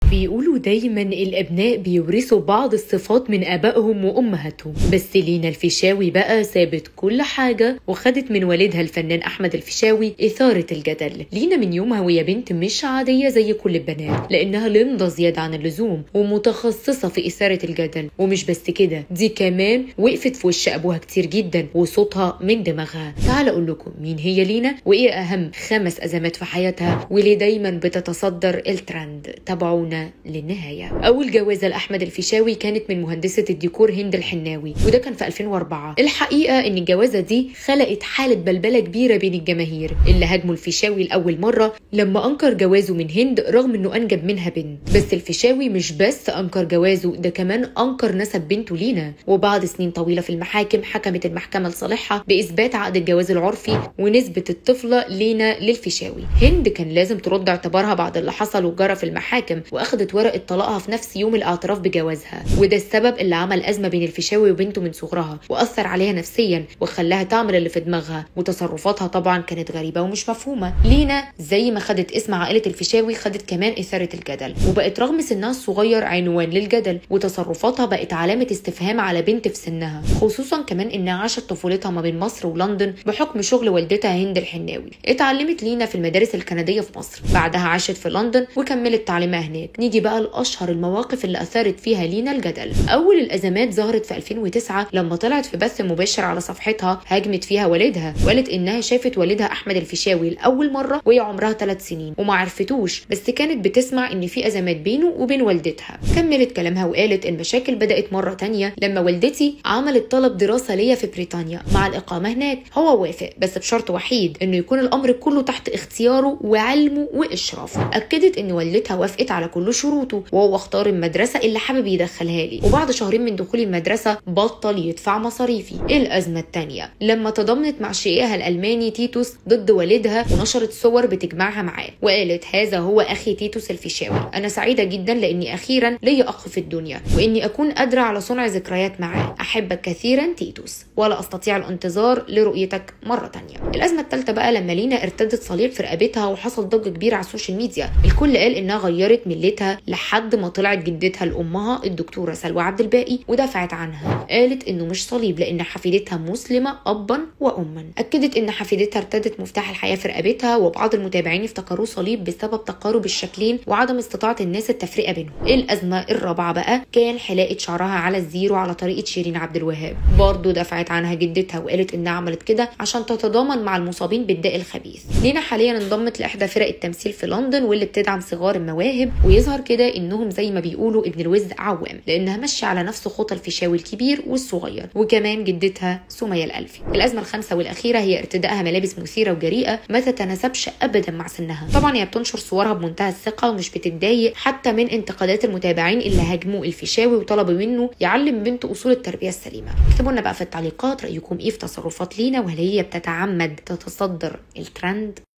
بيقولوا دايما الابناء بيورثوا بعض الصفات من ابائهم وامهاتهم بس لينا الفيشاوي بقى سابت كل حاجه وخدت من والدها الفنان احمد الفيشاوي اثاره الجدل لينا من يومها وهي بنت مش عاديه زي كل البنات لانها لمضه زياده عن اللزوم ومتخصصه في اثاره الجدل ومش بس كده دي كمان وقفت في وش ابوها كتير جدا وصوتها من دماغها تعال اقول لكم مين هي لينا وايه اهم خمس ازمات في حياتها وليه دايما بتتصدر الترند تابعونا للنهايه اول جوازه لاحمد الفيشاوي كانت من مهندسه الديكور هند الحناوي وده كان في 2004 الحقيقه ان الجوازه دي خلقت حاله بلبله كبيره بين الجماهير اللي هاجموا الفيشاوي لاول مره لما انكر جوازه من هند رغم انه انجب منها بنت بس الفيشاوي مش بس انكر جوازه ده كمان انكر نسب بنته لينا وبعد سنين طويله في المحاكم حكمت المحكمه لصالحها باثبات عقد الجواز العرفي ونسبه الطفله لينا للفيشاوي هند كان لازم ترد اعتبارها بعد اللي حصل وجرى في المحاكم واخدت ورقه طلاقها في نفس يوم الاعتراف بجوازها وده السبب اللي عمل ازمه بين الفيشاوي وبنته من صغرها واثر عليها نفسيا وخلاها تعمل اللي في دماغها وتصرفاتها طبعا كانت غريبه ومش مفهومه لينا زي ما خدت اسم عائله الفيشاوي خدت كمان اثاره الجدل وبقت رغم سنها الصغير عنوان للجدل وتصرفاتها بقت علامه استفهام على بنت في سنها خصوصا كمان انها عاشت طفولتها ما بين مصر ولندن بحكم شغل والدتها هند الحناوي اتعلمت لينا في المدارس الكنديه في مصر بعدها عاشت في لندن وكملت تعليمها هناك نيجي بقى لاشهر المواقف اللي اثارت فيها لينا الجدل اول الازمات ظهرت في 2009 لما طلعت في بث مباشر على صفحتها هاجمت فيها والدها وقالت انها شافت والدها احمد الفيشاوي لاول مره وهي عمرها ثلاث سنين وما عرفتوش بس كانت بتسمع ان في ازمات بينه وبين والدتها كملت كلامها وقالت المشاكل بدات مره تانية لما والدتي عملت طلب دراسه ليا في بريطانيا مع الاقامه هناك هو وافق بس بشرط وحيد انه يكون الامر كله تحت اختياره وعلمه واشرافه اكدت ان والدتها وافقت على كل شروطه وهو اختار المدرسه اللي حابب يدخلها لي وبعد شهرين من دخولي المدرسه بطل يدفع مصاريفي الازمه الثانيه لما تضامنت مع شقيقها الالماني تيتوس ضد والدها ونشرت صور بتجمعها معاه وقالت هذا هو اخي تيتوس الفيشاوي انا سعيده جدا لاني اخيرا ليا اخ في الدنيا واني اكون قادره على صنع ذكريات معاه احبك كثيرا تيتوس ولا استطيع الانتظار لرؤيتك مره تانية الازمه الثالثه بقى لما لينا ارتدت صليب في رقبتها وحصل ضجه كبيره على السوشيال ميديا الكل قال انها غيرت ملتها لحد ما طلعت جدتها لامها الدكتوره سلوى عبد الباقي ودافعت عنها قالت انه مش صليب لان حفيدتها مسلمه ابا واما اكدت ان حفيدتها ارتدت مفتاح الحياه في رقبتها وبعض المتابعين افتكروه صليب بسبب تقارب الشكلين وعدم استطاعه الناس التفرقه بينهم الازمه الرابعه بقى كان حلاقه شعرها على الزيرو على طريقه شيرين عبد الوهاب برضه دفعت عنها جدتها وقالت انها عملت كده عشان تتضامن مع المصابين بالداء الخبيث لينا حاليا انضمت لاحدى فرق التمثيل في لندن واللي بتدعم صغار المواهب ويظهر كده انهم زي ما بيقولوا ابن الوز عوام لانها ماشيه على نفس خطى الفيشاوي الكبير والصغير وكمان جدتها سميه الالفي الازمه الخامسه والاخيره هي ارتدائها ملابس مثيره وجريئه ما تتناسبش ابدا مع سنها طبعا هي بتنشر صورها بمنتهى الثقه ومش بتتضايق حتى من انتقادات المتابعين اللي هاجموا الفيشاوي وطلبوا منه يعلم بنته اصول التربيه السليمه اكتبوا لنا بقى في التعليقات رايكم ايه في تصرفات لينا وهل هي بتتعمد تتصدر الترند